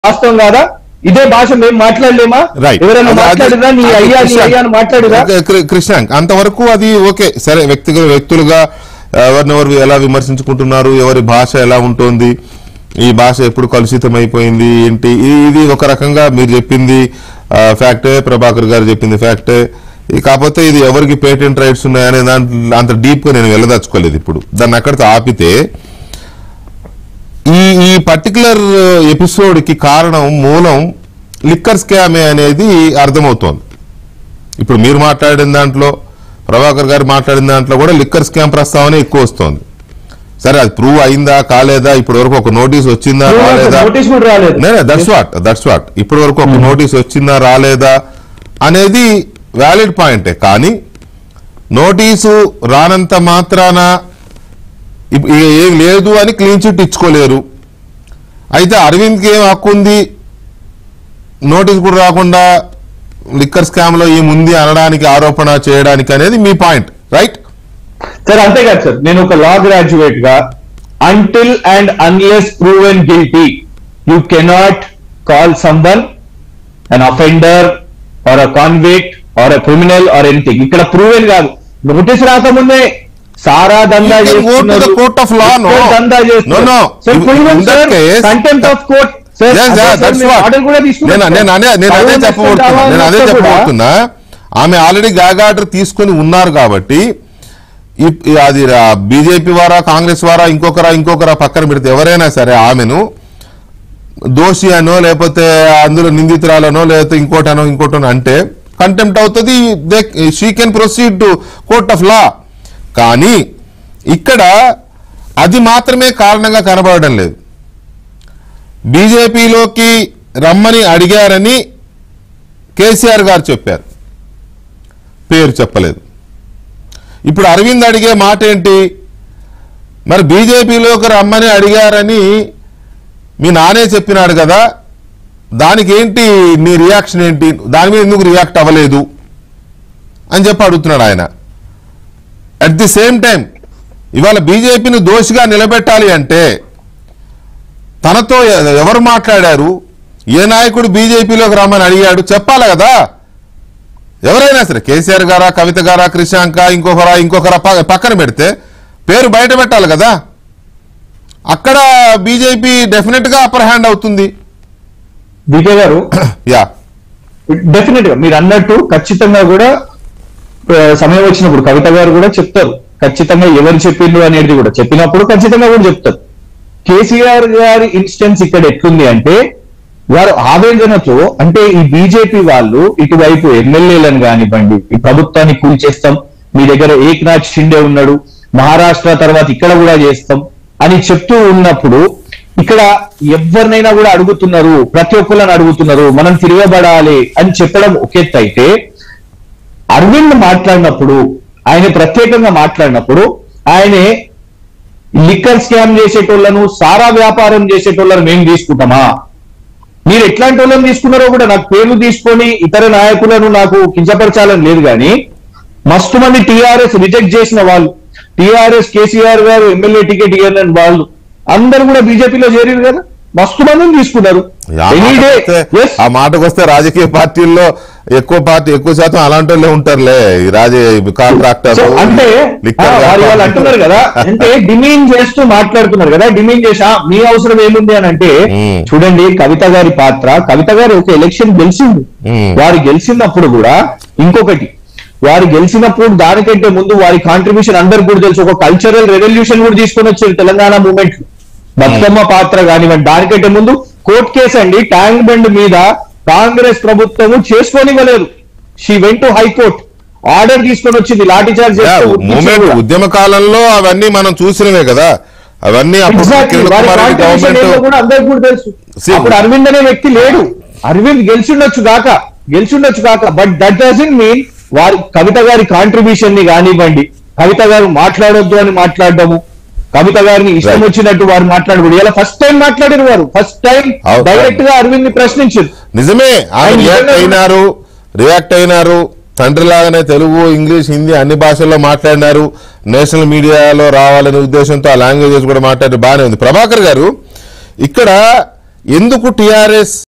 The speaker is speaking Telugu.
వాస్తవం కాదా ఇదే భాష మేము మాట్లాడలేమా రైట్ ఎవరైనా మాట్లాడినా నీ అయ్యా నీ అయ్యా అని మాట్లాడినా కృష్ణాంక్ అంతవరకు అది ఓకే సరే వ్యక్తిగత వ్యక్తులుగా ఎవరినెవరు ఎలా విమర్శించుకుంటున్నారు ఎవరి భాష ఎలా ఉంటుంది ఈ భాష ఎప్పుడు కలుషితం అయిపోయింది ఏంటి ఇది- ఇది ఒక రకంగా మీరు చెప్పింది ఆ, ఫ్యాక్టే ప్రభాకర్ గారు చెప్పింది ఫ్యాక్టే ఈ కాకపోతే ఇది ఎవరికి పేటెంట్ రైట్స్ ఉన్నాయనే దాంట్లో అంత డీప్ గా నేను వెళ్ళదలుచుకోలేదు ఇప్పుడు దాన్ని అక్కడితో ఆపితే ఈ ఈ పర్టికులర్ ఎపిసోడ్ కి కారణం మూలం లిక్కర్ స్కామే అనేది అర్థమవుతోంది ఇప్పుడు మీరు మాట్లాడిన దాంట్లో ప్రభాకర్ గారు మాట్లాడిన దాంట్లో కూడా లిక్కర్ స్కామ్ ప్రస్తావన ఎక్కువ వస్తోంది సరే అది ప్రూవ్ అయిందా కాలేదా ఇప్పటి వరకు ఒక నోటీస్ వచ్చిందా రాలేదా నోటీస్ కూడా రాలేదు దట్స్ వాట్ దట్స్ వాట్ ఇప్పటి వరకు ఒక నోటీస్ వచ్చిందా రాలేదా అనేది వ్యాలిడ్ పాయింటే కానీ నోటీసు రానంత మాత్రాన ఇప్- ఇక ఏం లేదు అని క్లీన్ చిట్ ఇచ్చుకోలేరు అయితే అరవింద్కి ఏం హక్కు ఉంది నోటీస్ కూడా రాకుండా లిక్కర్ స్కామ్ లో ఏముంది అనడానికి ఆరోపణ చేయడానికి అనేది మీ పాయింట్ రైట్ సార్ అంతే కాదు సార్ నేను ఒక లా గ్రాడ్యుయేట్ గా until and unless proven guilty you cannot call someone an offender or a convict or a criminal or anything ఇక్కడ ప్రూవెన్ కాదు నోటీస్ రాకముందే సారా దందా You can go to the court of law, no. దందా No, no. In- in that case- contempt of court Yes, yeah, that's what. నేను నేను అదే నేను అదే చెప్పబోతున్నా నేను అదే చెప్పబోతున్నా ఆమె ఆల్రెడీ గ్యాగ్ ఆర్డర్ తీసుకొని ఉన్నారు కాబట్టి ఈ- ఈ అది బీజేపీ వారా కాంగ్రెస్ వారా ఇంకొకరా ఇంకొకరా పక్కన పెడితే ఎవరైనా సరే ఆమెను దోషి అనో లేకపోతే అందులో నిందితురాలనో లేకపోతే ఇంకోటనో ఇంకోటనో అంటే కంటెంప్ట్ అవుతుంది they she can proceed to court of law కానీ ఇక్కడ అది మాత్రమే కారణంగా కనబడడం లేదు బీజేపీలోకి రమ్మని అడిగారని కేసీఆర్ గారు చెప్పారు పేరు చెప్పలేదు ఇప్పుడు అరవింద్ అడిగే మాట ఏంటి మరి బీజేపీలోకి రమ్మని అడిగారని మీ నానే చెప్పినాడు కదా దానికి ఏంటి నీ రియాక్షన్ ఏంటి దాని మీద ఎందుకు రియాక్ట్ అవ్వలేదు అని చెప్పి అడుగుతున్నాడు ఆయన అట్ ది సేమ్ టైం ఇవాళ బీజేపీని దోషిగా నిలబెట్టాలి అంటే తనతో ఎ- ఎవరు మాట్లాడారు ఏ నాయకుడు బీజేపీలోకి రమ్మని అడిగాడు చెప్పాలి కదా ఎవరైనా సరే కేసీఆర్ గారా కవిత గారా కృషాంక ఇంకొకరా ఇంకొకరా ప- పక్కన పెడితే పేరు బయట పెట్టాలి కదా అక్కడ బీజేపీ డెఫినెట్ గా అప్పర్ హ్యాండ్ అవుతుంది విజయ్ గారు యా డెఫినెట్ గా మీరు అన్నట్టు ఖచ్చితంగా కూడా ఆ, సమయం వచ్చినప్పుడు కవిత గారు కూడా చెప్తారు ఖచ్చితంగా ఎవరు చెప్పిండ్రు అనేది కూడా చెప్పినప్పుడు ఖచ్చితంగా కూడా చెప్తారు కేసీఆర్ గారి ఇన్స్టెన్స్ ఇక్కడ ఎట్లుంది అంటే వారు ఆవేదనతో అంటే ఈ బీజేపీ వాళ్ళు ఇటువైపు ఎమ్మెల్యేలను కానివ్వండి ఈ ప్రభుత్వాన్ని కూల్చేస్తాం మీ దగ్గర ఏక్నాథ్ షిండే ఉన్నాడు మహారాష్ట్ర తర్వాత ఇక్కడ కూడా చేస్తాం అని చెప్తూ ఉన్నప్పుడు ఇక్కడ ఎవరినైనా కూడా అడుగుతున్నారు ప్రతి ఒక్కళ్ళని అడుగుతున్నారు మనం తిరగబడాలి అని చెప్పడం ఒక ఎత్తు అయితే అరవింద్ మాట్లాడినప్పుడు ఆయన ప్రత్యేకంగా మాట్లాడినప్పుడు ఆయనే లిక్కర్ స్కామ్ చేసేటోళ్లను సారా వ్యాపారం చేసేటోళ్ళను మేము తీసుకుంటామా మీరు ఎట్లాంటి వాళ్ళని తీసుకున్నారో కూడా నాకు పేర్లు తీసుకొని ఇతర నాయకులను నాకు కించపరచాలని లేదు కానీ మస్తు మంది టీఆర్ఎస్ రిజెక్ట్ చేసిన వాళ్ళు టీఆర్ఎస్ కేసీఆర్ గారు ఎమ్మెల్యే టికెట్ ఇవ్వని వాళ్ళు అందరూ కూడా బీజేపీలో చేరారు కదా మస్తు మందిని తీసుకున్నారు ఆ ఎనీ డే మాటకొస్తే- ఆ మాటకు వస్తే రాజకీయ పార్టీల్లో ఎక్కువ పార్టీ ఎక్కువ శాతం అలాంటి వాళ్ళే ఉంటారులే ఈ రాజ కాంట్రాక్టర్ సో అంటే ఆ, వారు వాళ్ళు అంటున్నారు కదా అంటే డిమీన్ చేస్తూ మాట్లాడుతున్నారు కదా డిమీన్ చేసా మీ అవసరం ఏముంది అని అంటే మ్మ్. చూడండి కవిత గారి పాత్ర కవిత గారు ఒక ఎలక్షన్ గెలిచింది మ్మ్. వారు గెలిచినప్పుడు కూడా ఇంకొకటి వారు గెలిచినప్పుడు దానికంటే ముందు వారి కాంట్రిబ్యూషన్ అందరికి కూడా తెలుసు ఒక కల్చరల్ రెవల్యూషన్ కూడా తీసుకొని వచ్చారు తెలంగాణ మూమెంట్ బతుకమ్మ పాత్ర కానివ్వండి దానికంటే ముందు కోర్ట్ కేసు అండి ట్యాంక్ బండ్ మీద కాంగ్రెస్ ప్రభుత్వము చేసుకోనివ్వలేదు she went to high court order తీసుకొని వచ్చింది లాఠీ చార్జ్ మూమెంట్ ఉద్యమ కాలంలో అవన్నీ మనం చూసినవే కదా అవన్నీ అప్పుడు కిరణ్ కుమార్ రెడ్డి గవర్నమెంట్ కూడా అందరికి కూడా తెలుసు See, అప్పుడు అరవింద్ అనే వ్యక్తి లేడు అరవింద్ గెలిచిండొచ్చు కాక గెలిచిండొచ్చు కాక బట్ దట్ డజన్ మీన్ వారి కవిత గారి కాంట్రిబ్యూషన్ ని కానివ్వండి కవిత గారు మాట్లాడొద్దు అని మాట్లాడడము కవిత గారిని ఇష్టం Right. వచ్చినట్టు వారు మాట్లాడకూడదు ఇలా ఫస్ట్ టైం మాట్లాడారు వారు ఫస్ట్ టైం అవును. డైరెక్ట్ గా అరవింద్ ని ప్రశ్నించారు నిజమే ఆమె ఆయన రియాక్ట్ నిజంగా- అయినారు రియాక్ట్ అయినారు తండ్రి లాగానే తెలుగు ఇంగ్లీష్ హిందీ అన్ని భాషల్లో మాట్లాడినారు నేషనల్ మీడియాలో రావాలనే ఉద్దేశంతో ఆ లాంగ్వేజెస్ కూడా మాట్లాడి బాగానే ఉంది ప్రభాకర్ గారు ఇక్కడ ఎందుకు టిఆర్ఎస్